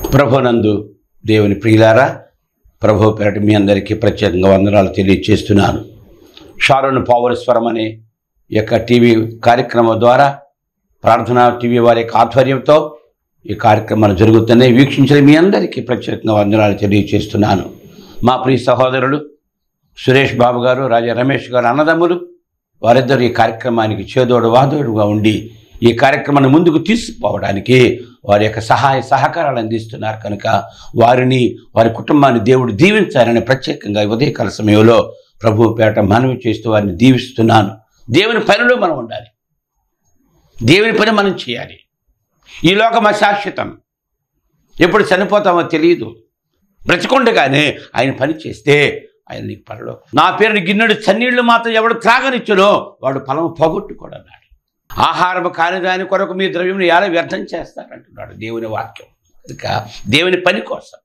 ప్రభునందు దేవుని ప్రియులారా ప్రభు పేరట మీ అందరికీ ప్రత్యేకంగా వందనాలు తెలియజేస్తున్నాను షారోన్ పవర్ స్వరం అనే ఈ యొక్క టీవీ కార్యక్రమం ద్వారా ప్రార్థనా టీవీ వారి యొక్క ఆధ్వర్యంతో ఈ కార్యక్రమాలు జరుగుతున్నాయి వీక్షించిన మీ అందరికీ ప్రత్యేకంగా వందనాలు తెలియజేస్తున్నాను మా ప్రియ సహోదరులు సురేష్ బాబు గారు రాజా రమేష్ గారు అన్నదమ్ములు వారిద్దరు ఈ కార్యక్రమానికి చేదోడు వాదోడుగా ఉండి ఈ కార్యక్రమాన్ని ముందుకు తీసుకుపోవడానికి వారి యొక్క సహాయ సహకారాలు అందిస్తున్నారు కనుక వారిని వారి కుటుంబాన్ని దేవుడు దీవించాలని ప్రత్యేకంగా ఈ ఉదయకాల సమయంలో ప్రభు పేట మనవి చేస్తూ వారిని దీవిస్తున్నాను దేవుని పనిలో మనం ఉండాలి దేవుని పని మనం చేయాలి ఈ లోకం అశాశ్వతం ఎప్పుడు చనిపోతామో తెలియదు బ్రతికొండగానే ఆయన పని చేస్తే ఆయన నీకు పనిలో నా పేరుని గిన్నెడు చన్నీళ్లు మాత్రం ఎవడు త్రాగనిచ్చునో వాడు ఫలం పోగొట్టుకోడన్నాడు ఆహారం కాని దాని కొరకు మీ ద్రవ్యం ఎలా వ్యర్థం చేస్తారంటున్నాడు దేవుని వాక్యం ఇక దేవుని పని కోసం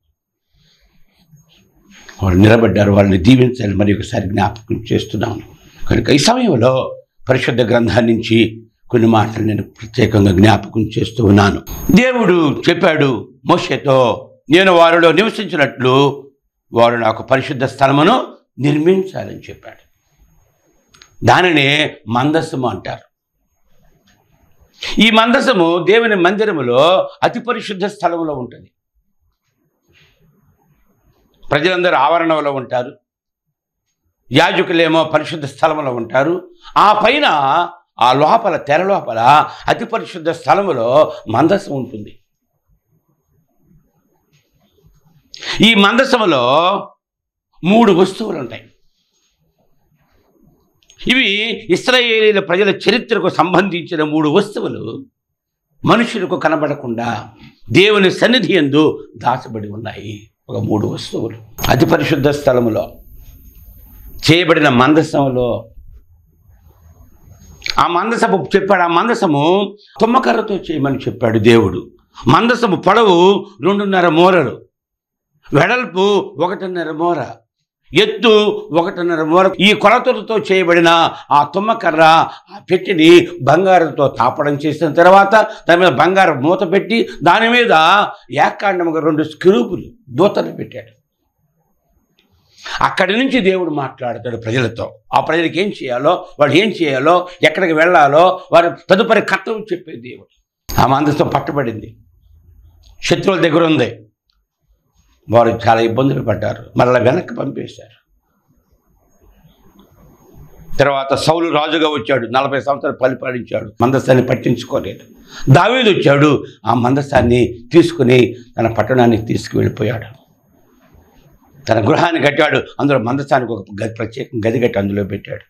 వాళ్ళు నిలబడ్డారు వాళ్ళని దీవించాలి మరి ఒకసారి జ్ఞాపకం చేస్తున్నాను కనుక ఈ సమయంలో పరిశుద్ధ గ్రంథాన్ని నుంచి కొన్ని మాటలు నేను ప్రత్యేకంగా జ్ఞాపకం చేస్తూ ఉన్నాను దేవుడు చెప్పాడు మోషతో నేను వారిలో నివసించినట్లు వారు నాకు పరిశుద్ధ స్థలమును నిర్మించాలని చెప్పాడు దానినే మందస్సము అంటారు ఈ మందసము దేవుని మందిరములో అతి పరిశుద్ధ స్థలములో ఉంటుంది ప్రజలందరూ ఆవరణలో ఉంటారు యాజకులేమో పరిశుద్ధ స్థలములో ఉంటారు ఆ పైన ఆ లోపల తెర లోపల అతి పరిశుద్ధ స్థలములో మందసం ఉంటుంది ఈ మందసములో మూడు వస్తువులు ఉంటాయి ఇవి ఇస్రాయేలీల ప్రజల చరిత్రకు సంబంధించిన మూడు వస్తువులు మనుషులకు కనబడకుండా దేవుని సన్నిధి ఎందు దాచబడి ఉన్నాయి ఒక మూడు వస్తువులు అతి పరిశుద్ధ స్థలములో చేయబడిన మందసములో ఆ మందసము చెప్పాడు ఆ మందసము తుమ్మకర్రతో చేయమని చెప్పాడు దేవుడు మందసము పొడవు రెండున్నర మూరలు వెడల్పు ఒకటిన్నర మూర ఎత్తు ఒకటిన్నర మూర ఈ కొలతలతో చేయబడిన ఆ తుమ్మకర్ర ఆ పెట్టిని బంగారంతో తాపడం చేసిన తర్వాత దాని మీద బంగారం మూత పెట్టి దాని మీద ఏకాండముగా రెండు స్క్రూపులు దూతలు పెట్టాడు అక్కడి నుంచి దేవుడు మాట్లాడతాడు ప్రజలతో ఆ ప్రజలకు ఏం చేయాలో వాళ్ళు ఏం చేయాలో ఎక్కడికి వెళ్ళాలో వారి తదుపరి కర్తవ్యం చెప్పే దేవుడు ఆ మందస్థం పట్టుబడింది శత్రువుల దగ్గర ఉంది వారు చాలా ఇబ్బందులు పడ్డారు మరలా వెనక్కి పంపేశారు తర్వాత సౌలు రాజుగా వచ్చాడు నలభై సంవత్సరాలు పరిపాలించాడు మందస్థాన్ని పట్టించుకోలేదు దావీదు వచ్చాడు ఆ మందస్థాన్ని తీసుకుని తన పట్టణానికి తీసుకువెళ్ళిపోయాడు తన గృహాన్ని కట్టాడు అందులో మందస్థానికి ఒక గది ప్రత్యేక గది కట్టి అందులో పెట్టాడు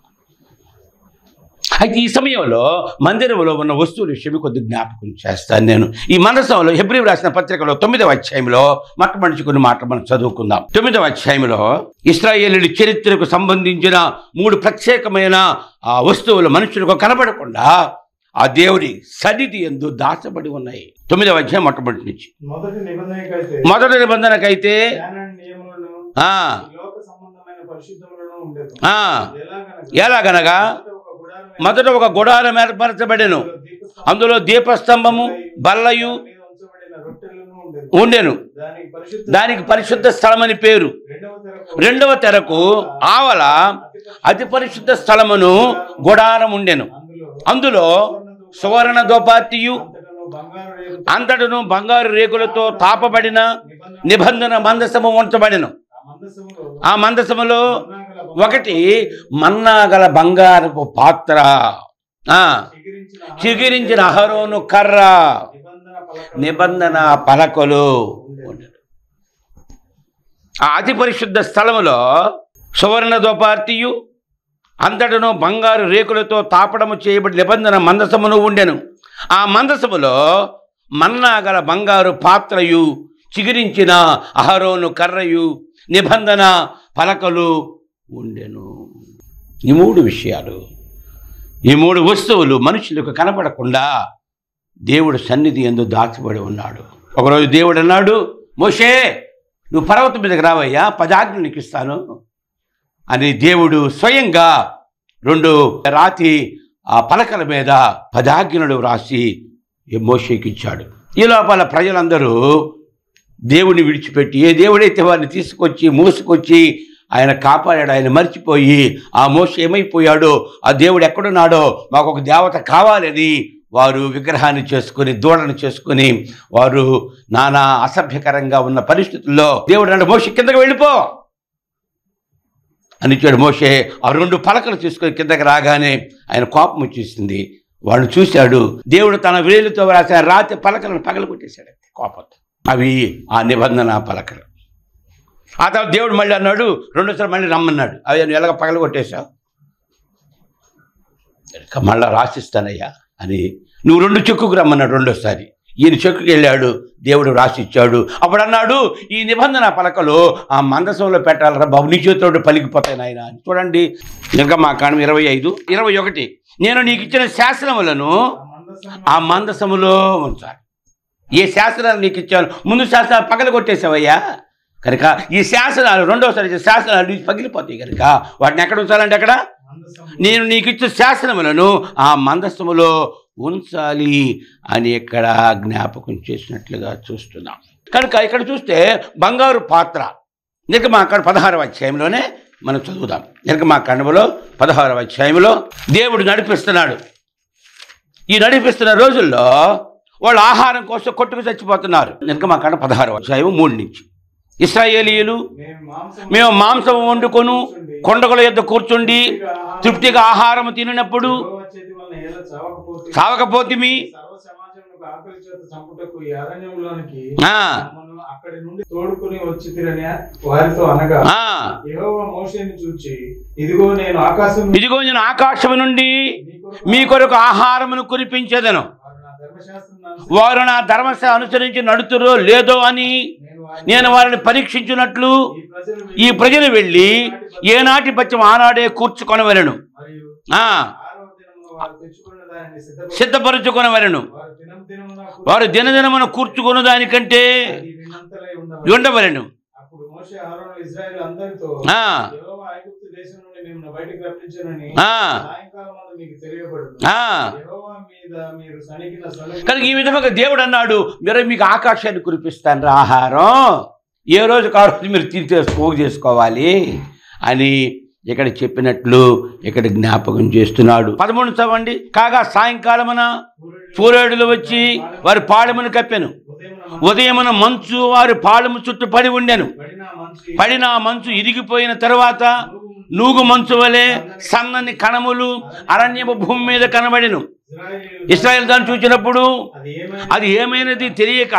అయితే ఈ సమయంలో మందిరంలో ఉన్న వస్తువుల విషయం కొద్ది జ్ఞాపకం చేస్తాను నేను ఈ మందసంలో హెబ్రి రాసిన పత్రికలో తొమ్మిదవ అధ్యాయంలో మొట్టమొదటి కొన్ని మాటలు మనం చదువుకుందాం తొమ్మిదవ అధ్యాయంలో ఇస్రాయేలీల చరిత్రకు సంబంధించిన మూడు ప్రత్యేకమైన ఆ వస్తువులు మనుషులకు కనబడకుండా ఆ దేవుని సన్నిధి ఎందు దాచబడి ఉన్నాయి తొమ్మిదవ అధ్యాయం మొట్టమొదటి నుంచి మొదటి నిబంధనకైతే మొదటి నిబంధనకైతే జ్ఞాన నియములను ఆ ఈ లోక సంబంధమైన పరిశుద్ధములను ఉండేది ఆ ఎలాగనగా ఎలాగనగా మొదట ఒక గుడారం మొదట ఒక గుడారం ఏర్పరచబడెను అందులో దీపస్తంభము, అందులో దీపస్తంభము బల్లయు దాని మీద ఉంచబడిన రొట్టెలను ఉండేది ఉండెను దానికి పరిశుద్ధ దానికి పరిశుద్ధ స్థలమని పేరు రెండవ తెరకు రెండవ తెరకు ఆవల అతి పరిశుద్ధ స్థలమును గుడారం ఉండెను అందులో అందులో సువర్ణ దోపాతియు అంతటను బంగారు రేగు అంతటను బంగారు రేకులతో తాపబడిన నిబంధన నిబంధన మందసము ఉంచబడెను ఆ మందసములో ఆ మందసములో మన్నాగల ఒకటి మన్నాగల బంగారపు పాత్ర ఆ చిగిరించిన చిగిరించిన అహరోను కర్ర నిబంధన పలక నిబంధన పలకలు ఉండెను. ఆ అతి పరిశుద్ధ స్థలములో సువర్ణ దోపార్తియు అంతటను బంగారు రేకులతో తాపడము చేయబడి నిబంధన మందసమును ఉండెను ఆ మందసములో మన్నాగల బంగారు పాత్రయు చిగురించిన అహరోను కర్రయు నిబంధన పలకలు ఉండెను ఈ మూడు విషయాలు ఈ మూడు వస్తువులు మనుషులకు కనబడకుండా దేవుడు సన్నిధి ఎందు దాచబడి ఉన్నాడు ఒకరోజు దేవుడు అన్నాడు మోషే నువ్వు పర్వతం మీదకి రావయ్యా పదాజ్ఞ నీకు ఇస్తాను అని దేవుడు స్వయంగా రెండు రాతి ఆ పలకల మీద పదాజ్ఞలు వ్రాసి ఈ మోషేకి ఇచ్చాడు ఈ లోపల ప్రజలందరూ దేవుని విడిచిపెట్టి ఏ దేవుడైతే వారిని తీసుకొచ్చి మోసుకొచ్చి ఆయన కాపాడాడు ఆయన మర్చిపోయి ఆ మోస ఏమైపోయాడో ఆ దేవుడు ఎక్కడున్నాడో మాకు ఒక దేవత కావాలని వారు విగ్రహాన్ని చేసుకుని దూడను చేసుకుని వారు నానా అసభ్యకరంగా ఉన్న పరిస్థితుల్లో దేవుడు అంటే మోస కిందకి వెళ్ళిపో అని ఇచ్చాడు మోషే ఆ రెండు పలకలు తీసుకొని కిందకి రాగానే ఆయన కోపం వచ్చేసింది వాడు చూశాడు దేవుడు తన వేలుతో రాసిన రాతి పలకలను పగల కొట్టేశాడు కోపంతో అవి ఆ నిబంధన పలకలు ఆ తర్వాత దేవుడు మళ్ళీ అన్నాడు రెండోసారి మళ్ళీ రమ్మన్నాడు అవి నువ్వు ఎలాగ పగల కొట్టేశావు ఇక మళ్ళా రాసిస్తానయ్యా అని నువ్వు రెండు చెక్కుకు రమ్మన్నాడు రెండోసారి ఈయన చెక్కుకి వెళ్ళాడు దేవుడు రాసిచ్చాడు అప్పుడు అన్నాడు ఈ నిబంధన పలకలు ఆ మందసంలో పెట్టాలరా బాబు నీ చేతితో పలికిపోతాయి నాయన అని చూడండి ఇంకా మా కాణం ఇరవై ఐదు ఇరవై ఒకటి నేను నీకు ఇచ్చిన శాసనములను ఆ మందసము ఆ మందసములో ఉంచాలి ఏ శాసనాలు నీకు ఇచ్చాను ముందు శాసనాలు పగల కొట్టేసావయ్యా కనుక ఈ శాసనాలు రెండోసారి ఇచ్చే శాసనాలు నీకు పగిలిపోతాయి కనుక వాటిని ఎక్కడ ఉంచాలంటే అక్కడ మందసము నేను నీకు ఇచ్చే శాసనములను ఆ మందస్సములో ఉంచాలి అని ఇక్కడ జ్ఞాపకం చేసినట్లుగా చూస్తున్నాం కనుక ఇక్కడ చూస్తే బంగారు పాత్ర నిర్గమా అక్కడ పదహారవ అధ్యాయంలోనే మనం చదువుదాం నిర్గమా కండములో పదహారవ అధ్యాయంలో దేవుడు నడిపిస్తున్నాడు ఈ నడిపిస్తున్న రోజుల్లో వాళ్ళు ఆహారం కోసం కొట్టుకు చచ్చిపోతున్నారు నిర్గమా కండ పదహారవ అధ్యాయం మూడు నుంచి ఇస్రాయేలీయులు మేము మాంసము మేము మాంసం వండుకొను కొండగల యొద్ద కూర్చుండి తృప్తిగా ఆహారం తినప్పుడు యెహోవా చేతి వలన ఏల చావకపోతే చావకపోతిమి సర్వ సమాజమునకు ఆకలి చేత చంపుటకు ఈ అరణ్యంలోనికి ఆ, మమ్మల్ని అక్కడి నుండి తోడుకుని వచ్చి తిరని వారితో అనగా ఆ, యెహోవా మోషేని చూచి ఇదిగో నేను ఆకాశం నుండి ఇదిగో నేను ఆకాశము నుండి నీ కొరకు మీ కొరకు ఆహారమును కురిపించేదను వారు నా ధర్మశాస్త్రం వారు నా ధర్మశ అనుసరించి నడుతురో లేదో అని నేను వారిని నేను వారిని పరీక్షించున్నట్లు ఈ ప్రజలు ఈ ప్రజలు వెళ్ళి ఏనాటి పచ్చం ఆనాడే కూర్చుకొనవలను మరియు ఆ, ఆరవ దినమున వారు తెచ్చుకున్న దానిని సిద్ధపరచు సిద్ధపరచుకొనవలను వారు దినం దినమున వారు దినదినమున కూర్చుకొను దానికంటే అది వినంతలై ఉండవలెను. ఉండవలను అప్పుడు మోషే ఆరోను ఇజ్రాయెల్ అందరితో ఆ, యెహోవా ఐగుప్తు దేశం నుండి మిమ్మల్ని బయటికి రప్పించానని ఆ, సాయంకాలం అందు మీకు తెలియబడును ఆ. యెహోవా మీద మీరు సనిగిన సలుగు కనుక ఈ విధంగా దేవుడు అన్నాడు మీరు మీకు ఆకాశాన్ని కురిపిస్తాను ఆహారం ఏ రోజు ఆ రోజు మీరు తీర్చే పోగు చేసుకోవాలి అని ఇక్కడ చెప్పినట్లు ఇక్కడ జ్ఞాపకం చేస్తున్నాడు పదమూడు చదవండి కాగా సాయంకాలమున సూర్యుడులు వచ్చి వారి పాళెమును కప్పెను ఉదయమున ఉదయమున మంచు వారి పాళెము చుట్టూ పడి ఉండెను పడిన మంచి పడిన ఆ మంచు ఇరిగిపోయిన తరువాత నూగు మంచు వలె సన్నని కణములు అరణ్యపు భూమి మీద కనబడెను ఇజ్రాయేలీయులు ఇస్రాయల్ దాన్ని చూసినప్పుడు అది ఏమైనా అది ఏమైనది తెలియక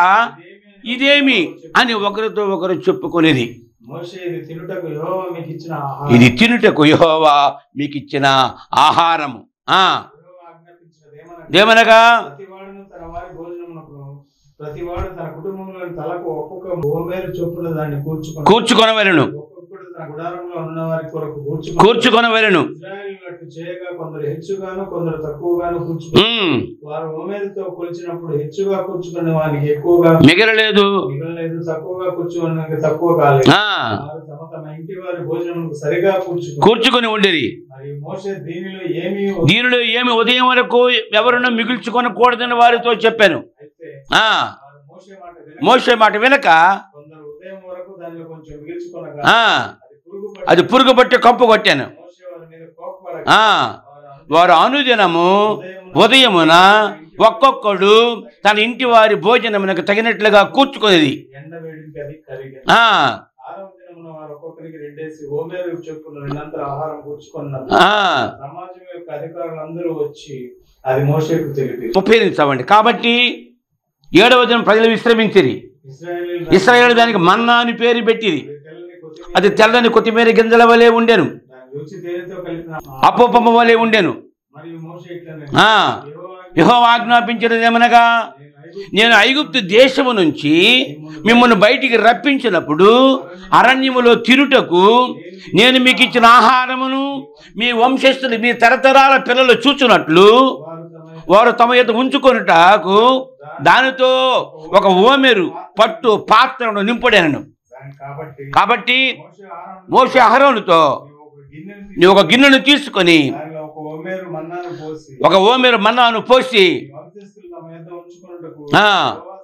ఇదేమి అని ఒకరితో ఒకరు చెప్పుకునేది మోషే ఇది తినుటకు యెహోవా మీకు ఇచ్చిన ఆహారం ఇది తినుటకు యెహోవా మీకు ఇచ్చిన ఆహారము ఆ యెహోవా ఆజ్ఞాపించినది ఏమనగా దేమనగా ప్రతివాడును తన వారి భోజనమునకు ప్రతివాడు తన కుటుంబంలోని తలకు ఒక్కొక్క భూమేరు చొప్పున దాన్ని కూర్చుకొని కూర్చుకొనవలను ఒక్కొక్కడు తన గుడారంలో ఉన్న వారి కొరకు కూర్చుకొని కూర్చుకొనవలను ఇజ్రాయేలీయులు అట్లు చేయగా కొందరు హెచ్చుగాను కొందరు తక్కువగాను కూర్చుకొని ఉమ్, వారు ఓమేరుతో కొలిచినప్పుడు హెచ్చుగా కూర్చుకున్న వారికి ఎక్కువగా మిగలలేదు మిగలలేదు తక్కువగా కూర్చుకున్న తక్కువ కాలేదు ఆ వారు తమ తమ ఇంటి వారి భోజనముకు సరిగా కూర్చుకుని కూర్చుకొని ఉండేది మరియు మోషే దీనిలో ఏమీ దీనిలో ఏమి ఉదయం వరకు ఎవరున్నా మిగుల్చుకొనకూడదని వారితో చెప్పాను అయితే ఆ వారు మోషే మాట వినక మోసే మాట వినక కొందరు ఉదయం వరకు దానిలో కొంచెం మిగిల్చుకొనగా ఆ అది పురుగు పట్టి అది పురుగు పట్టి కంపు కొట్టాను మోషే వారి మీద కోపపడగా ఆ వారు వారు అనుదినము ఉదయమున ఒక్కొక్కడు తన ఇంటి వారి భోజనమునకు తగినట్లుగా కూర్చుకునేది ఎండ వేడికి అది కరిగి ఆ ఆరవ దినమున వారు ఒక్కొక్కరికి రెండేసి ఓమేరు చొప్పున రెండంతర ఆహారం కూర్చుకున్నారు ఆ సమాజం యొక్క అధికారులు అందరూ వచ్చి అది మోషేకు తెలిపి ముప్పై ఎనిమిది చదవండి కాబట్టి ఏడవ దినం ప్రజలు విశ్రమించిరి ఇస్రాయేల్ ఇస్రాయేల్ దానికి మన్నా అని పేరు పెట్టిరి తెల్లని కొత్తిమీర అది తెల్లని కొత్తిమీర గింజల వలె ఉండెను దాని రుచి తేనెతో కలిపిన అపోపమ వలె ఉండెను మరియు మోషే ఇట్లనే ఆ యెహోవా యహో ఆజ్ఞాపించినది ఏమనగా నేను ఐగుప్తు నేను ఐగుప్తు దేశము నుంచి మిమ్మల్ని బయటికి రప్పించినప్పుడు అరణ్యములో తిరుటకు నేను మీకు ఇచ్చిన ఆహారమును మీ వంశస్థులు మీ తరతరాల పిల్లలు చూచున్నట్లు వారు తమ వారు తమ యొక్క ఉంచుకొనుటకు దానితో ఒక ఓమెరు పట్టు పాత్రను నింపడాను దాని కాబట్టి కాబట్టి మోషే ఆహారం మోసే అహరోనుతో నీవు ఒక గిన్నెను తీసి నీ ఒక గిన్నెను తీసుకొని దానిలో ఒక ఓమేరు మన్నాను పోసి ఒక ఓమెరు మన్నాను పోసి నీ వంశస్థులు తమ యొద్ద ఉంచుకొనుటకు ఆ. యెహోవా సన్నిధిలో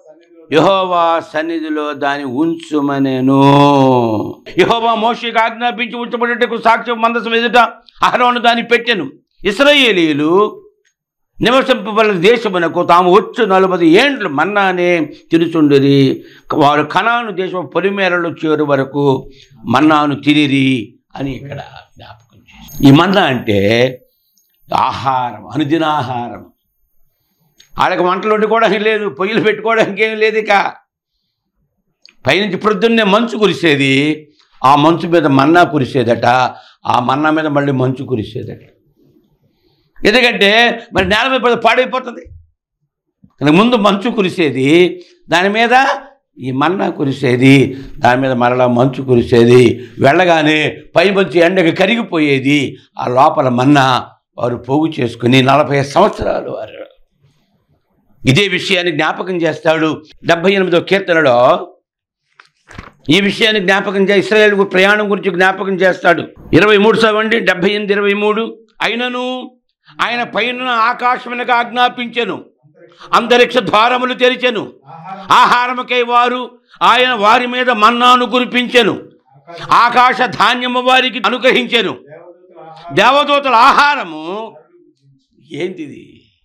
యహోవా సన్నిధిలో దాని ఉంచుమనేను యహోవా మోషకి ఆజ్ఞాపించి ఉంచబడేటకు సాక్ష్యం మందసం ఎదుట అహరోను దాన్ని పెట్టెను ఇస్రాయేలీలు నివసింపబడిన దేశమునకు తాము వచ్చు నలభై ఏండ్లు మన్నానే తిరుచుండిరి వారు కణాను దేశం పొలిమేరలు చేరు వరకు మన్నాను తిరిరి అని ఇక్కడ జ్ఞాపకం చేశారు ఈ మన్నా అంటే ఆహారం అనుదినాహారం వాళ్ళకి వంటలు వండుకోవడానికి లేదు పొయ్యిలు పెట్టుకోవడానికి ఏం లేదు ఇక పైనుంచి ప్రొద్దున్నే మంచు కురిసేది ఆ మంచు మీద మన్నా కురిసేదట ఆ మన్నా మీద మళ్ళీ మంచు కురిసేదట ఎందుకంటే మరి నేల మీద పడితే పాడైపోతుంది కానీ ముందు మంచు కురిసేది దాని మీద ఈ మన్నా కురిసేది దాని మీద మరలా మంచు కురిసేది వెళ్ళగానే పై మంచు ఎండకి కరిగిపోయేది ఆ లోపల మన్నా వారు పోగు చేసుకుని నలభై సంవత్సరాలు వారు ఇదే విషయాన్ని జ్ఞాపకం చేస్తాడు డెబ్భై ఎనిమిదో కీర్తనలో ఈ విషయాన్ని జ్ఞాపకం చే ఇస్రాయేల్ ప్రయాణం గురించి జ్ఞాపకం చేస్తాడు ఇరవై మూడు చదవండి డెబ్భై ఎనిమిది ఇరవై మూడు అయినను ఆయన పైన ఆకాశమునకు ఆజ్ఞాపించెను అంతరిక్ష ద్వారములు తెరిచెను ఆహారం ఆహారముకై వారు ఆయన వారి మీద మన్నాను కురిపించెను ఆకాశ ధాన్యము వారికి అనుగ్రహించెను దేవదూతల ఆహారం దేవదూతల ఆహారము ఏంటిది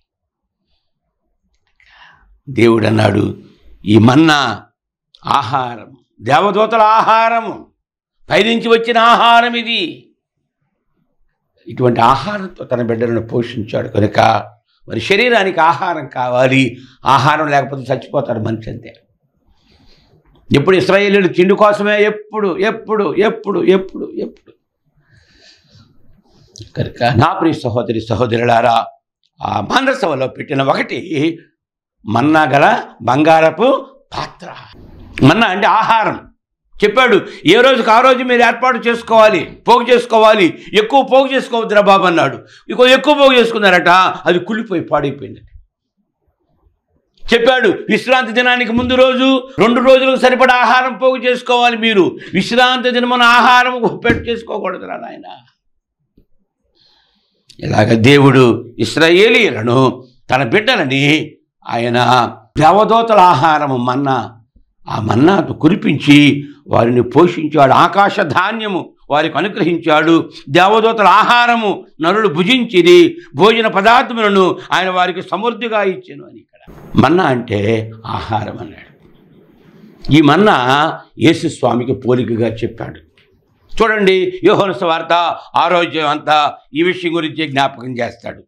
దేవుడు అన్నాడు ఈ మన్నా ఆహారం దేవదూతల ఆహారము పైనుంచి వచ్చిన ఆహారం ఇది ఇటువంటి ఆహారంతో తన బిడ్డలను పోషించాడు కనుక మరి శరీరానికి ఆహారం కావాలి ఆహారం లేకపోతే చచ్చిపోతాడు మనిషి అంతే ఎప్పుడు ఇస్రాయేలీలు తిండి కోసమే ఎప్పుడు ఎప్పుడు ఎప్పుడు ఎప్పుడు ఎప్పుడు కనుక నా ప్రియ సహోదరి సహోదరులారా ఆ మానసవలో పెట్టిన ఒకటి మన్నా గల బంగారపు పాత్ర మన్నా అంటే ఆహారం చెప్పాడు ఏ రోజుకి ఆ రోజు మీరు ఏర్పాటు చేసుకోవాలి పోగు చేసుకోవాలి ఎక్కువ పోగు చేసుకోవద్దురా బాబు అన్నాడు ఇక ఎక్కువ పోగు చేసుకున్నారట అది కుళ్ళిపోయి పాడైపోయింది చెప్పాడు విశ్రాంతి దినానికి ముందు రోజు రెండు రోజులకు సరిపడా ఆహారం పోగు చేసుకోవాలి మీరు విశ్రాంతి దినమున ఆహారం పెట్టు చేసుకోకూడదురా నాయన ఇలాగ దేవుడు ఇస్రాయేలీలను తన బిడ్డలని ఆయన దేవదూతల ఆహారము మన్నా ఆ మన్నాతో కురిపించి వారిని పోషించాడు ఆకాశ ధాన్యము వారికి అనుగ్రహించాడు దేవదూతల ఆహారము నరులు భుజించిరి భోజన పదార్థములను ఆయన వారికి సమృద్ధిగా ఇచ్చాను అని ఇక్కడ మన్నా అంటే ఆహారం అన్నాడు ఈ మన్నా యేసు స్వామికి పోలికగా చెప్పాడు చూడండి యోహన వార్త ఆరోగ్యం అంతా ఈ విషయం గురించి జ్ఞాపకం చేస్తాడు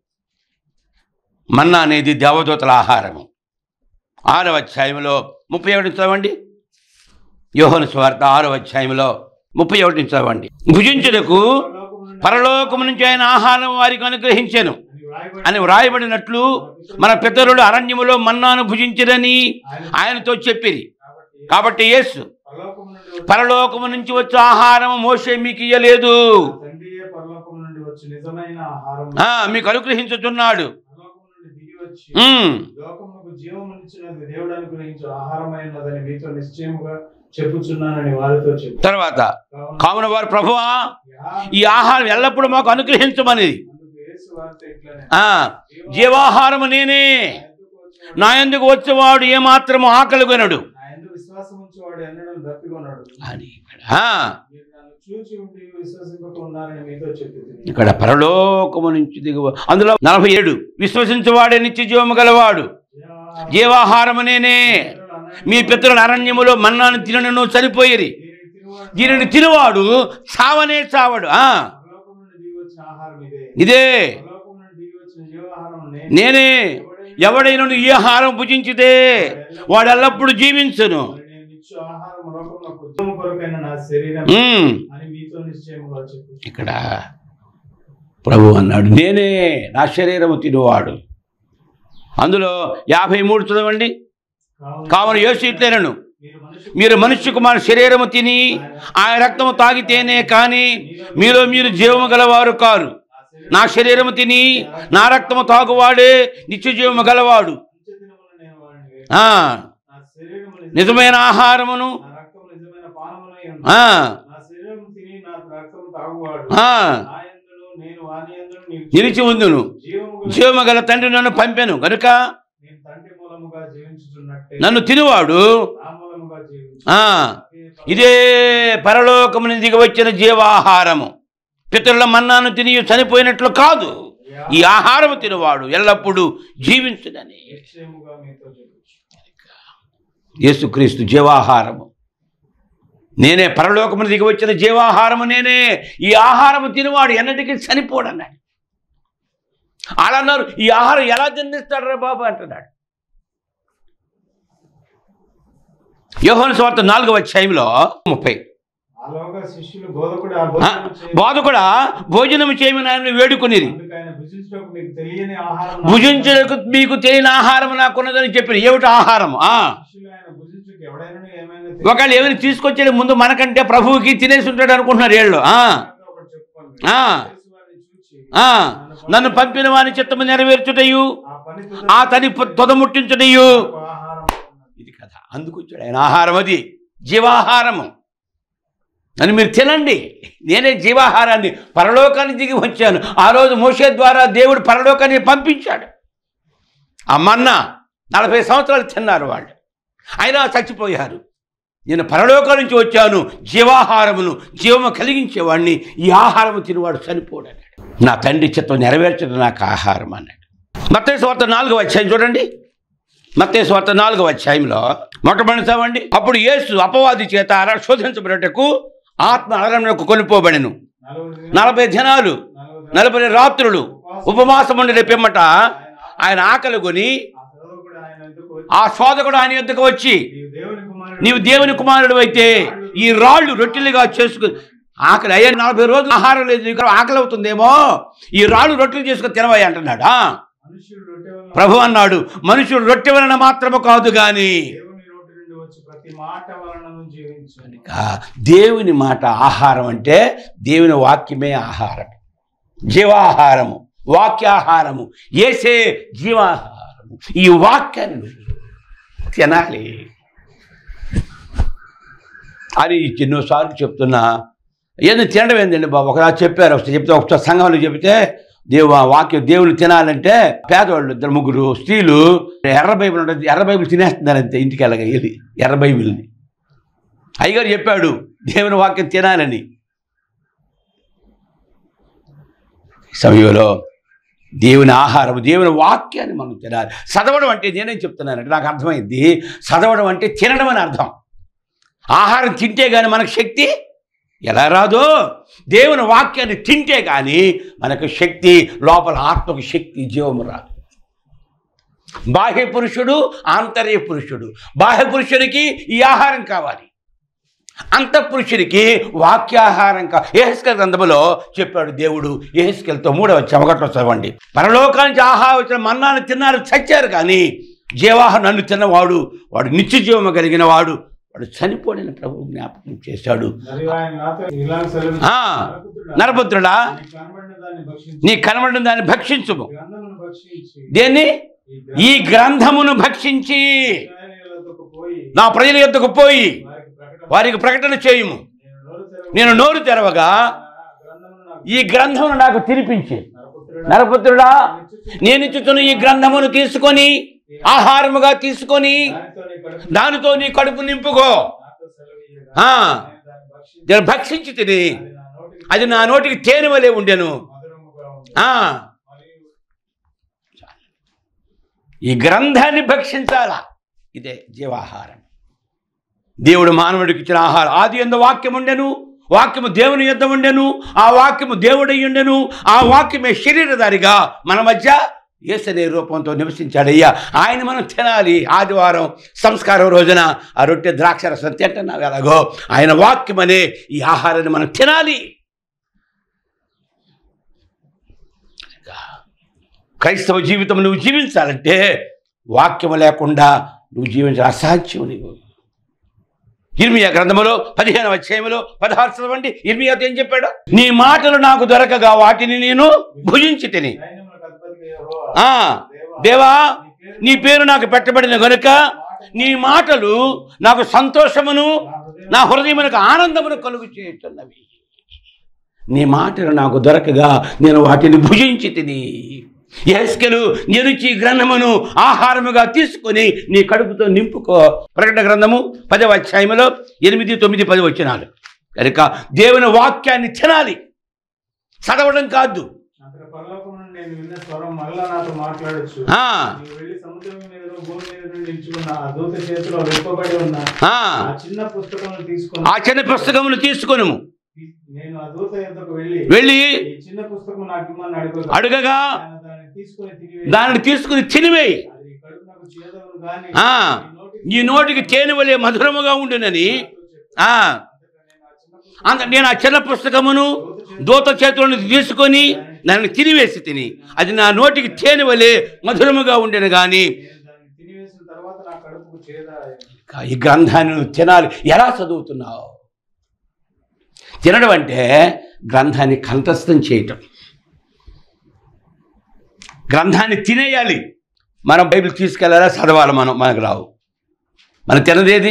మన్నా అనేది దేవదూతల ఆహారము ఆరవ అధ్యాయంలో ముప్పై ఒకటి చదవండి యోహన స్వార్త ఆరవ అధ్యాయంలో ముప్పై ఒకటి చదవండి భుజించుటకు పరలోకము నుండి పరలోకము నుంచి ఆయన ఆహారం వారికి అనుగ్రహించెను అని వ్రాయబడి అని వ్రాయబడినట్లు మన పితరులు అరణ్యములో మన్నాను భుజించిరని ఆయనతో చెప్పిరి కాబట్టి కాబట్టి యేసు పరలోకము నుండి వచ్చి పరలోకము నుంచి వచ్చే ఆహారం మోసే మీకు ఇయ్యలేదు తండ్రియే పరలోకము నుండి వచ్చి నిజమైన ఆహారం ఆ, మీకు అనుగ్రహించుతున్నాడు పరలోకము నుండి దిగి వచ్చి ఉమ్, లోకమునకు జీవమునిచ్చినది దేవుడు అనుగ్రహించు ఆహారమైనదని మీతో నిశ్చయముగా చెప్పుచున్నానని వారితో చెప్పు తర్వాత కావున వారు ప్రభువా ఈ యా- ఆహారం ఎల్లప్పుడూ మాకు అనుగ్రహించమని అందుకు యేసు వారితో ఇట్లనే ఆ, జీవాహారము నేనే నా ఎందుకు వచ్చేవాడు నా ఎందుకు వచ్చేవాడు ఏమాత్రము ఆకలి కొనడు నా ఎందుకు విశ్వాసం ఉంచేవాడు ఎన్నడూ దప్పికొన్నాడు అని ఇక్కడ ఆ, మీరు నన్ను చూచి ఉండి విశ్వసింపక ఉన్నారని మీతో చెప్పింది ఇక్కడ పరలోకము నుంచి దిగువ అందులో నలభై ఏడు విశ్వసించవాడే నిత్య జీవము గలవాడు జీవాహారము నేనే మీ పితరుల అరణ్యములో మన్నాను తినను చనిపోయిరి దీనిని తినువాడు చావనే చావడు ఆ పరలోకం నుండి దిగి వచ్చిన ఆహారం ఇదే ఇదే పరలోకం నుండి దిగి వచ్చిన జీవాహారం నేనే. నేనే ఎవడైనా ఈ ఆహారం భుజించితే వాడు ఎల్లప్పుడూ జీవించును మరి నేను ఇచ్చు ఆహారం లోకమునకు జీవము కొరకైన నా శరీరం ఉమ్, అని మీతో నిశ్చయముగా చెప్పు ఇక్కడ ప్రభు అన్నాడు నేనే నా శరీరము తినువాడు అందులో యాభై మూడు చదవండి కావున యోసి ఇట్లేనను మీరు మనుషు మీరు మనుష్య కుమారు శరీరము తిని ఆయన రక్తము తాగితేనే కానీ మీలో మీరు జీవము గలవారు కారు నా శరీరం నా శరీరము తిని నా రక్తము తాగువాడే నిత్య జీవము గలవాడు నిత్యదినమున నేను వారిని వేడుకొను. ఆ నా శరీరము నిజమైన ఆహారమును నా రక్తము నిజమైన పానమునై ఉన్నది. ఆ నా శరీరం తిని నా రక్తము తాగువాడు ఆ నా యందును నేను వాని యందును నీకు నిలిచి ఉందును జీవము గల- జీవము గల తండ్రి నన్ను పంపెను గనుక నేను తండ్రి మూలముగా జీవించుచున్నట్టే నన్ను తినువాడు నా మూలముగా జీవించు ఆ, ఇదే పరలోకముని దిగి వచ్చిన జీవాహారము పితరుల మన్నాను తిని చనిపోయినట్లు కాదు ఈ ఆహారము తినవాడు ఎల్లప్పుడూ జీవించుడని నిశ్చయముగా మీతో చెప్పుచు యేసుక్రీస్తు జీవాహారము నేనే పరలోకమును దిగి వచ్చిన జీవాహారము నేనే ఈ ఆహారము తినవాడు ఎన్నటికీ చనిపోడన్నాడు అలా అన్నారు ఈ ఆహారం ఎలా తిండిస్తాడు రా బాబు అంటున్నాడు యోహాను స్వార్థ నాలుగవ అధ్యాయంలో ముప్పై ఆలోగా శిష్యులు బోధకుడు ఆ ఆ, భోజనం చేయ- బోధకుడా భోజనం చేయమని ఆయన వేడుకునేది అందుకు ఆయన భుజించుటకు మీకు తెలియని ఆహారం భుజించడానికి మీకు తెలియని ఆహారం నాకున్నదని చెప్పారు ఏమిటి ఆహారం ఆ శిష్యులు ఆయన భుజించుటకు ఎవడైనా ఏమైనా ఒకళ్ళు ఏమైనా తీసుకొచ్చే ముందు మనకంటే ప్రభువుకి తినేసి ఉంటాడు అనుకుంటున్నారు వీళ్ళు ఆ, ఒకటి చెప్పుకోండి ఆ. యేసు వారిని చూచి ఆ, నన్ను పంపిన వాని చిత్తము నెరవేర్చుటయు ఆ పని ఆ తని తొదముట్టించుటయు తుదకు ఆహారం ఇది కథ అందుకు వచ్చాడు ఆయన ఆహారం అది జీవాహారము అని మీరు తినండి నేనే జీవాహారాన్ని పరలోకాన్ని దిగి వచ్చాను ఆ రోజు మోసే ద్వారా దేవుడు పరలోకాన్ని పంపించాడు ఆ మన్నా నలభై సంవత్సరాలు తిన్నారు వాళ్ళు అయినా చచ్చిపోయారు నేను పరలోకం నుంచి వచ్చాను జీవాహారమును జీవము కలిగించేవాడిని ఈ ఆహారము తినవాడు చనిపోడన్నాడు నా తండ్రి చిత్తం నెరవేర్చడం నాకు ఆహారం అన్నాడు మత్తయి వార్త నాలుగవ అధ్యాయం చూడండి మత్తయి వార్త నాలుగవ అధ్యాయంలో మొట్టమొదటిసామండి అప్పుడు యేసు అపవాది చేత అలా శోధించబడటకు ఆత్మ అరణ్యకు కొనిపోబడెను నలుగురు దినాలు- నలభై దినాలు నలుగురు నలభై పిమ్మట ఉపవాసం ఉండి పిమ్మట ఆయన ఆకలి కొని ఆ చదువుకుడు ఆయన ఎందుకు వచ్చి, ఆ శోధకుడు ఆయన యొద్దకు వచ్చి నీవు దేవుని కుమారుడు నీవు దేవుని కుమారుడు అయితే ఈ రాళ్ళు రొట్టెలుగా చేసుకుని ఆకలి అయ్యా నలభై రోజులు ఆహారం లేదు ఇక్కడ ఆకలి అవుతుందేమో ఈ రాళ్ళు రొట్టెలు చేసుకుని తినవయ్య అంటున్నాడు ఆ, మనుష్యుడు రొట్టె వలన ప్రభు అన్నాడు మనుషుడు రొట్టె వలన మాత్రము కాదు గాని దేవుని నోటి నుండి వచ్చి ప్రతి మాట వలన జీవించు ఆ దేవుని మాట ఆహారం అంటే దేవుని వాక్యమే ఆహారం జీవాహారము వాక్యాహారము ఏసే జీవాహారము ఈ వాక్యాన్ని నువ్వు తినాలి అని ఎన్నోసార్లు చెప్తున్నా ఏంది తినడం ఏందండి బాబు ఒకలా చెప్పారు ఒకసారి చెప్తే ఒకసారి సంఘంలో చెబితే దేవు ఆ వాక్యం దేవుని తినాలంటే పేదవాళ్ళు ఇద్దరు ముగ్గురు స్త్రీలు ఎర్ర బైబిల్ ఉంటుంది ఎర్ర బైబిల్ తినేస్తున్నారు అంతే ఇంటికి వెళ్ళగా వెళ్ళి ఎర్ర బైబిల్ని అయ్యగారు చెప్పాడు దేవుని వాక్యం తినాలని ఈ సమయంలో దేవుని ఆహారం దేవుని వాక్యాన్ని మనం తినాలి చదవడం అంటే నేనేం చెప్తున్నానంటే నాకు అర్థమైంది చదవడం అంటే తినడం అని అర్థం ఆహారం తింటే కానీ మనకు శక్తి ఎలా రాదో దేవుని వాక్యాన్ని తింటే కానీ మనకు శక్తి లోపల ఆత్మకు శక్తి జీవము రాదు బాహ్య పురుషుడు ఆంతర్య పురుషుడు బాహ్య పురుషునికి ఈ ఆహారం కావాలి అంతఃపురుషుడికి వాక్యాహారం కా ఏహెస్కెల్ గ్రంథములో చెప్పాడు దేవుడు ఏహెస్కెల్తో మూడవ చెమగట్లో చదవండి పరలోకానికి ఆహారం వచ్చిన మన్నాను తిన్నారు చచ్చారు కానీ జీవాహారం నన్ను తిన్నవాడు వాడు నిత్య జీవము కలిగిన వాడు వాడు చనిపోడిన ప్రభు జ్ఞాపకం చేశాడు మరియు ఆయన నాతో ఇలాగ సెలవు ఆ, నరపుత్రుడా నీకు కనబడిన దాన్ని భక్షించి నీ కనబడిన దాన్ని భక్షించుము గ్రంథమును భక్షించి దేన్ని ఈ ఈ గ్రంథమును భక్షించి గ్రంథములకు పోయి నా ప్రజల యొద్దకు పోయి వారికి ప్రకటన వారికి ప్రకటన చేయుము నేను నోరు తెరవ నేను నోరు తెరవగా గ్రంథమును నాకు ఈ గ్రంథమును నాకు తినిపించి నరపుత్రుడా నరపుత్రుడా నేను ఇచ్చుతున్న ఈ గ్రంథమును తీసుకొని ఆహారముగా తీసుకొని దానితో నీ కడుపు దానితో నీ కడుపు నింపుకో నాతో సెలవీయగా ఆ, నేను దాన్ని భక్షించి నేను భక్షించి తిని అది నా నోటికి అది నా నోటికి తేనె వలె ఉండెను మధురముగా ఉంది ఆ, మరియు ఈ గ్రంథాన్ని భక్షించాలా ఇదే జీవాహారం దేవుడు మానవుడికి ఇచ్చిన ఆహారం ఆది ఎందు వాక్యం ఉండెను వాక్యము దేవుని యొద్ద ఉండెను ఆ వాక్యము దేవుడై ఉండెను ఆ వాక్యమే శరీరధారిగా మన మధ్య ఏసనే రూపంతో నివసించాడయ్యా ఆయన మనం తినాలి ఆదివారం సంస్కారం రోజున ఆ రొట్టె ద్రాక్ష రసం తింటున్నావు ఎలాగో ఆయన వాక్యం అనే ఈ ఆహారాన్ని మనం తినాలి క్రైస్తవ జీవితం నువ్వు జీవించాలంటే వాక్యము లేకుండా నువ్వు జీవించాలి అసాధ్యం నీవు ఇర్మియా గ్రంథములో పదిహేను అధ్యాయములో పదహారు చదవండి ఇర్మియాతో ఏం చెప్పాడు నీ మాటలు నాకు దొరకగా వాటిని నేను భుజించి తిని సైన్యములకు అధిపతికి యెహోవా, ఆ, దేవా, దేవా నీ పేరు నీ పేరు నాకు పెట్టబడిన గనుక నీ మాటలు నాకు సంతోషమును నా హృదయం నా హృదయమునకు ఆనందమును కలుగు చేస్తున్నవి నీ మాటలు నాకు దొరకగా నేను వాటిని భుజించి తిని యెహెజ్కేలు నేను ఈ గ్రంథమును ఆహారముగా తీసుకొని నీ కడుపుతో నింపుకో ప్రకటన గ్రంథము పదవ అధ్యాయములో ఎనిమిది తొమ్మిది పది వచ్చినాలు కనుక దేవుని వాక్యాన్ని తినాలి చదవడం కాదు అక్కడ పరలోకం నుండి నేను విన్న స్వరం మళ్ళా నాతో మాట్లాడొచ్చు ఆ, నీవు వెళ్ళి సముద్రం మీద భూమి మీద నుండి నిల్చుకున్న ఆ దూత చేతిలో విప్పబడి ఉన్న ఆ, ఆ చిన్న పుస్తకం తీసుకొని ఆ చిన్న పుస్తకమును తీసుకొనుము నేను ఆ దూత యొద్దకు వెళ్ళి వెళ్ళి ఈ చిన్న పుస్తకం నాకు ఇమ్మని అడుగుతా అడుగగా ఆయన దాన్ని తీసుకొని తిరిగి దానిని తీసుకుని తినివేయి అది కడుపునకు చేదవును గాని ఆ, నీ నీ నోటికి తేనె వలె మధురముగా ఉండునని ఆ, అంత నేను ఆ చిన్న పుస్తకమును దూత చేతులను తీసుకొని దాన్ని తినివేసి తిని అది నా నోటికి తేనె వలె మధురముగా ఉండెను కానీ నేను దాన్ని తినివేసిన తర్వాత నా కడుపుకు చేద ఈ గ్రంథాన్ని నువ్వు తినాలి ఎలా చదువుతున్నావు తినడం అంటే గ్రంథాన్ని కంఠస్థం చేయటం గ్రంథాన్ని తినేయాలి మనం బైబిల్ తీసుకెళ్ళాలా చదవాలి మనం మనకు రావు మనం తినదేది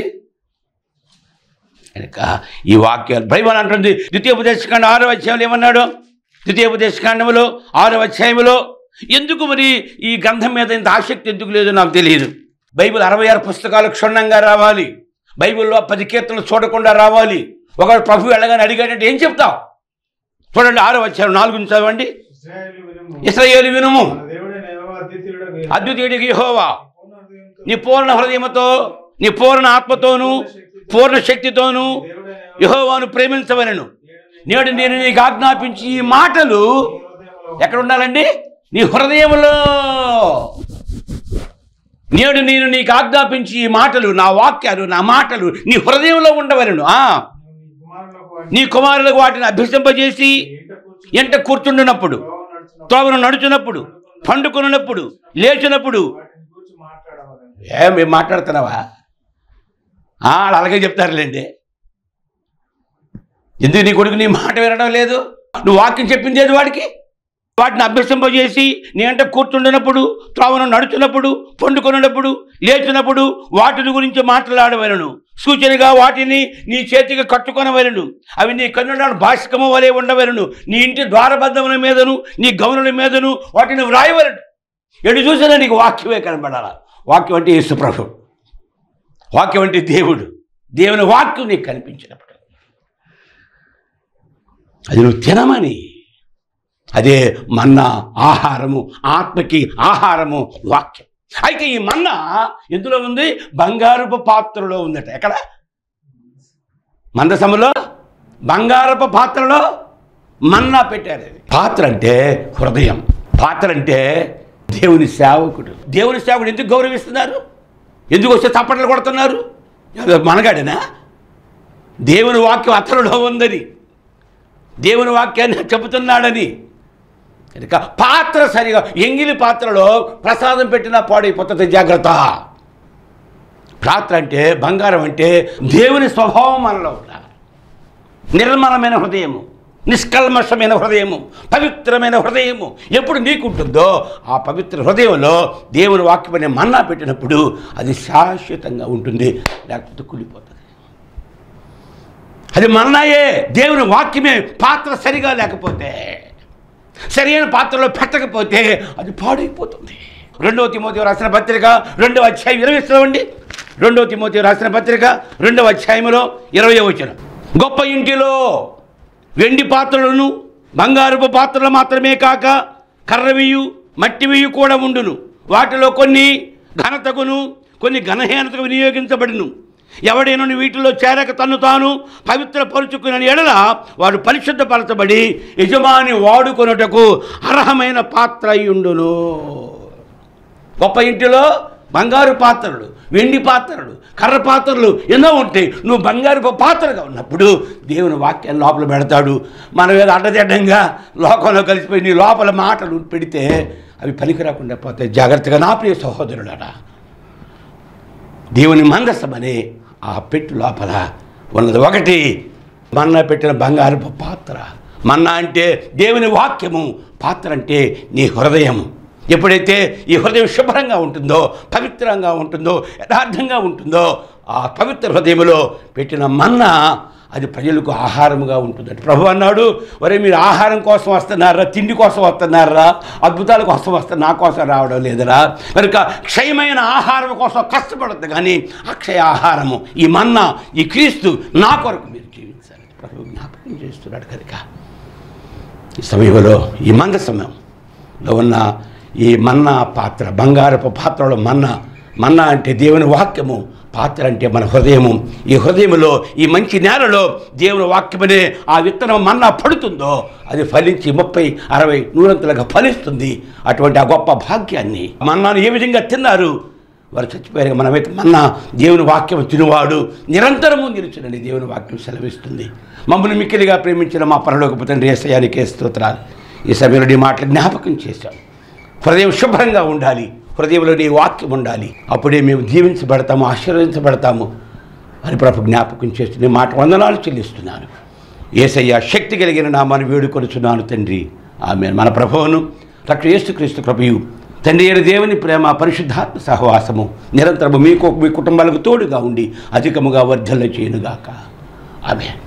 కనుక ఈ వాక్యాలు బైబిల్ అంటుంది ద్వితీయోపదేశకాండ ఆరో అధ్యాయంలో ఏమన్నాడు ద్వితీయోపదేశకాండంలో ఆరో అధ్యాయంలో ఎందుకు మరి ఈ గ్రంథం మీద ఇంత ఆసక్తి ఎందుకు లేదో నాకు తెలియదు బైబిల్ అరవై ఆరు పుస్తకాలు క్షుణ్ణంగా రావాలి బైబిల్లో పది కీర్తనలు చూడకుండా రావాలి ఒకడు ప్రభు వెళ్ళగానే అడిగాడంటే ఏం చెప్తావు చూడండి ఆరో అధ్యాయం నాలుగు చదవండి ఇశ్రాయేలు వినుము ఇస్రాయేలు వినుము మన దేవుడైన యెహోవా అద్వితీయుడగు అద్వితీయుడికి యెహోవా పూర్ణ హృదయంతో నీ పూర్ణ హృదయముతో నీ పూర్ణ ఆత్మతోను పూర్ణ శక్తితోను దేవుడైన యెహోవాను ప్రేమించవలను నేడు నేను నీకు ఆజ్ఞాపించి ఈ మాటలు హృదయంలో ఎక్కడ ఉండాలండి నీ హృదయంలో నేడు నేను నీకు ఆజ్ఞాపించి ఈ మాటలు నా వాక్యాలు నా మాటలు నీ హృదయంలో ఉండవలను ఆ నీ కుమారులకు వాటి నీ కుమారులకు వాటిని అభ్యసింపజేసి ఇంట కూర్చుని ఎంట కూర్చుండునప్పుడు త్రోవ నడుచున్నప్పుడు త్రోవను నడుచున్నప్పుడు పండుకున్నప్పుడు లేచినప్పుడు వాటిని గురించి మాట్లాడవాలని ఏ మేము మాట్లాడుతున్నావా ఆ, వాళ్ళు అలాగే చెప్తారులేండి ఎందుకు నీ కొడుకు నీ మాట వినడం లేదు నువ్వు వాక్యం చెప్పింది ఏది వాడికి వాటిని అభ్యసింపజేసి నీ అంటే కూర్చుండినప్పుడు త్రోవను నడుచున్నప్పుడు పండుకొనున్నప్పుడు లేచినప్పుడు వాటిని గురించి మాట్లాడవలను సూచనగా వాటిని నీ చేతికి కట్టుకొనవలను అవి నీ కన్నుడ భాషకము వలె ఉండవలను నీ ఇంటి ద్వారబద్ధముల మీదను నీ గమనుల మీదను వాటిని వ్రాయవలను ఎటు చూసినా నీకు వాక్యమే కనబడాల వాక్యం అంటే యేసు ప్రభు వాక్యం అంటే దేవుడు దేవుని వాక్యం నీకు కనిపించినప్పుడు అది నువ్వు తినమని అదే మన్నా ఆహారము ఆత్మకి ఆహారము వాక్యం అయితే ఈ మన్నా ఎందులో ఉంది బంగారపు పాత్రలో ఉందట ఎక్కడ మందసములో బంగారపు పాత్రలో మన్నా పెట్టారు అది పాత్ర అంటే హృదయం పాత్ర అంటే దేవుని సేవకుడు దేవుని సేవకుడు ఎందుకు గౌరవిస్తున్నారు ఎందుకు వస్తే చప్పట్లు కొడుతున్నారు ఏదో మనగాడేనా దేవుని వాక్యం అతనిలో ఉందని దేవుని వాక్యాన్ని చెబుతున్నాడని కనుక పాత్ర సరిగా ఎంగిలి పాత్రలో ప్రసాదం పెట్టినా పాడైపోతుంది జాగ్రత్త పాత్ర అంటే బంగారం అంటే దేవుని స్వభావం మనలో ఉండాలి నిర్మలమైన హృదయము నిష్కల్మషమైన హృదయము పవిత్రమైన హృదయము ఎప్పుడు నీకుంటుందో ఆ పవిత్ర హృదయంలో దేవుని వాక్యమనే మన్నా పెట్టినప్పుడు అది శాశ్వతంగా ఉంటుంది లేకపోతే కూలిపోతుంది అది మన్నాయే దేవుని వాక్యమే పాత్ర సరిగా లేకపోతే సరైన పాత్రలో పెట్టకపోతే అది పాడైపోతుంది రెండవ తిమోతి రాసిన పత్రిక రెండవ అధ్యాయం ఇరవై చదవండి రెండవ తిమోతి రాసిన పత్రిక రెండవ అధ్యాయంలో ఇరవై వచ్చిన గొప్ప ఇంటిలో వెండి పాత్రలను బంగారపు పాత్రలు మాత్రమే కాక కర్రవియు మట్టివియు కూడా ఉండును వాటిలో కొన్ని ఘనతకును కొన్ని ఘనహీనతకు వినియోగించబడును ఎవడైనా వీటిలో చేరక తన్ను తాను పవిత్రపరుచుకున్న ఎడల వాడు పరిశుద్ధపరచబడి యజమాని వాడుకొనుటకు అర్హమైన పాత్ర అయ్యుండును గొప్ప ఇంటిలో బంగారు పాత్రలు వెండి పాత్రలు కర్ర పాత్రలు ఎన్నో ఉంటాయి నువ్వు బంగారు పాత్రగా ఉన్నప్పుడు దేవుని వాక్యాన్ని లోపల పెడతాడు మనం ఏదో అడ్డదిడ్డంగా లోకంలో కలిసిపోయి నీ లోపల మాటలు పెడితే అవి పనికి రాకుండా పోతాయి జాగ్రత్తగా నా ప్రియ సహోదరుడట దేవుని మందసమని ఆ పెట్టు లోపల ఉన్నది ఒకటి మన్నా పెట్టిన బంగారపు పాత్ర మన్నా అంటే దేవుని వాక్యము పాత్ర అంటే నీ హృదయం ఎప్పుడైతే ఈ హృదయం శుభ్రంగా ఉంటుందో పవిత్రంగా ఉంటుందో యథార్థంగా ఉంటుందో ఆ పవిత్ర హృదయంలో పెట్టిన మన్నా అది ప్రజలకు ఆహారముగా ఉంటుందంట ప్రభు అన్నాడు ఒరే మీరు ఆహారం కోసం వస్తున్నారా తిండి కోసం వస్తున్నారా అద్భుతాల కోసం వస్తే నా కోసం రావడం లేదురా కనుక క్షయమైన ఆహారం కోసం కష్టపడద్దు కానీ అక్షయ ఆహారము ఈ మన్నా ఈ క్రీస్తు నా కొరకు మీరు జీవించాలి ప్రభు జ్ఞాపకం చేస్తున్నాడు కనుక ఈ సమయంలో ఈ మంద సమయంలో ఉన్న ఈ మన్నా పాత్ర బంగారపు పాత్రలో మన్నా మన్నా అంటే దేవుని వాక్యము పాత్ర అంటే మన హృదయము ఈ హృదయంలో ఈ మంచి నేలలో దేవుని వాక్యమనే ఆ విత్తనం మన్నా పడుతుందో అది ఫలించి ముప్పై అరవై నూరంతలుగా ఫలిస్తుంది అటువంటి ఆ గొప్ప భాగ్యాన్ని మన్నాను ఏ విధంగా తిన్నారు వారు చచ్చిపోయారు మనమైతే మన్నా దేవుని వాక్యం తినువాడు నిరంతరము నిలుచునని దేవుని వాక్యం సెలవిస్తుంది మమ్మల్ని మిక్కిలిగా ప్రేమించిన మా పరలోకపు తండ్రి ఏసయానికే స్తోత్రాలు ఈ సమయంలో నీ మాటలు జ్ఞాపకం చేశాం హృదయం శుభ్రంగా ఉండాలి హృదయంలో నీ వాక్యం ఉండాలి అప్పుడే మేము దీవించబడతాము ఆశీర్వదించబడతాము అని ప్రభు జ్ఞాపకం చేస్తూ నీ మాట వందనాలు చెల్లిస్తున్నాను ఏసయ్య శక్తి కలిగిన నామాన్ని వేడుకొనుచున్నాను తండ్రి ఆమె మన ప్రభువును రక్ష యేసుక్రీస్తు ప్రభువు తండ్రి అయిన దేవుని ప్రేమ పరిశుద్ధాత్మ సహవాసము నిరంతరము మీకు మీ కుటుంబాలకు తోడుగా ఉండి అధికముగా వర్ధల్ల చేయనుగాక ఆమె